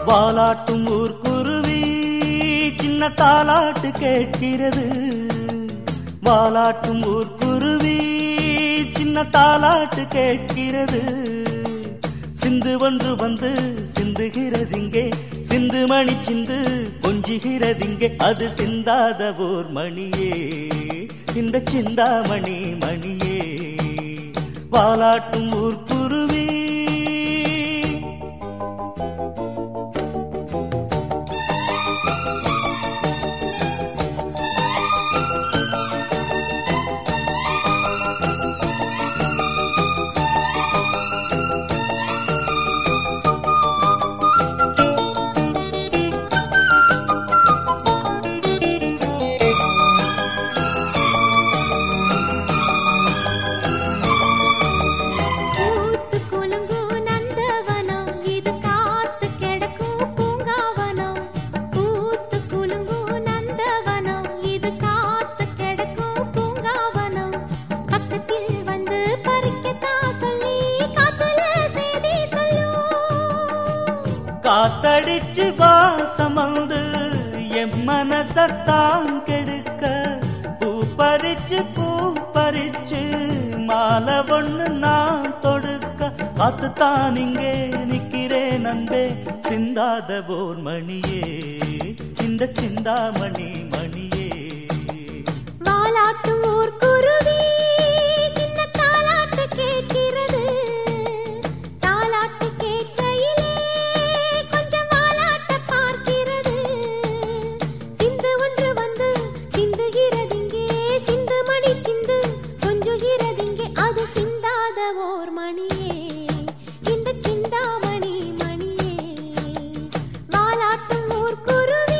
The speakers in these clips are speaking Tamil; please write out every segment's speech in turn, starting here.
வாலாட்டும் ஊர்க்குருவி சின்ன தாலாட்டு கேட்கிறது வாலாட்டும் ஊர்க்குருவி சின்ன தாலாட்டு கேட்கிறது சிந்து ஒன்று வந்து சிந்துகிறதிங்கே சிந்து மணி சிந்து கொஞ்சுகிறதிங்கே அது சிந்தாத ஓர் மணியே இந்த சிந்தாமணி மணியே வாலாட்டும் ஊர்க்குருவி பூத்து குலுங்கும் நந்தவனம் இது காத்து கிடக்கும் பூங்காவனம் பூத்து குலுங்கும் நந்தவனம் இது காத்து கிடக்கும் பூங்காவனம் பக்கத்தில் வந்து பறிக்கத்தான் சொல்லி காத்துல செய்தி சொல்லும் காத்தடிச்சு வாசம் வந்து என் மனசத்தான் கெடுக்க பூ பறிச்சு பூ பறிச்சு மாலை ஒண்ணு நான் தொடுக்க காத்துத்தான் இங்கே நிக்கிறேன் அன்பே சிந்தாத போர் மணியே இந்த சிந்தாமணி மணியே வாலாட்டு ஊர் குருவி சின்ன தாலாட்டு கேட்கிறது தாலாட்டு கேட்கையிலே கொஞ்சம் வாலாட்ட பார்க்கிறது சிந்து ஒன்று வந்து சிந்துகிறதிங்கே சிந்து மணி சிந்து கொஞ்சுகிறதிங்கே அது சிந்தாத ஓர் மணியே இந்த சிந்தாமணி மணியே வாலாட்டும் ஊர் குருவி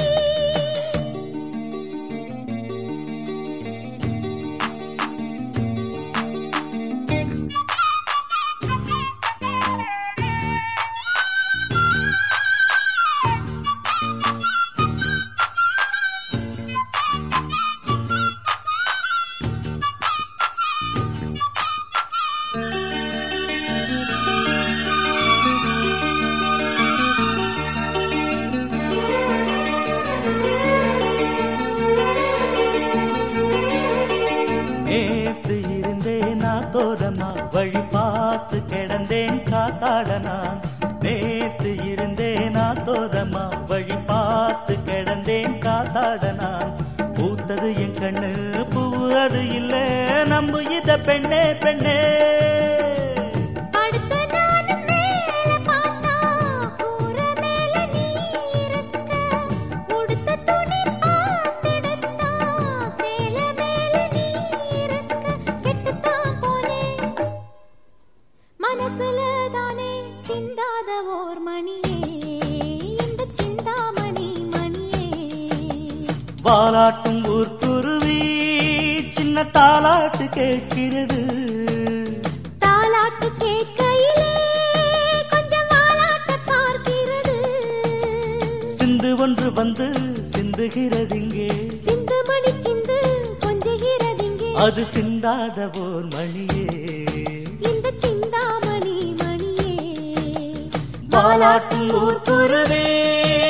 நேத்து இருந்தேன் நான் தோரமா வழி பார்த்து கிடந்தேன் காத்தாட நான் நேத்து இருந்தேன் நான் தோரமா வழி பார்த்து கிடந்தேன் காத்தாட நான் பூத்தது என் கண்ணு பூவு அது இல்ல நம்பு இத பெண்ணே பெண்ணே படுத்த நானும் மேல பார்த்தா கூரை மேல நீ இருக்க உடுத்த துணி பார்த்தெடுத்தா சேல மேல நீ இருக்க கெட்டுத்தான் போனேன் மனசுல தானே சிந்தாத ஓர் மணியே இந்த சிந்தாமணி மணியே வாலாட்டும் ஊர்க்குருவி சின்ன தாலாட்டு கேட்கிறது தாலாட்டு கேட்கையிலே கொஞ்சம் வாலாட்ட பார்க்கிறது சிந்து ஒன்று வந்து சிந்துகிறதிங்கே சிந்து மணி சிந்து கொஞ்சுகிறதிங்கே அது சிந்தாத ஓர் மணியே இந்த சிந்தாமணி மணியே வாலாட்டும் ஊர்க்குருவே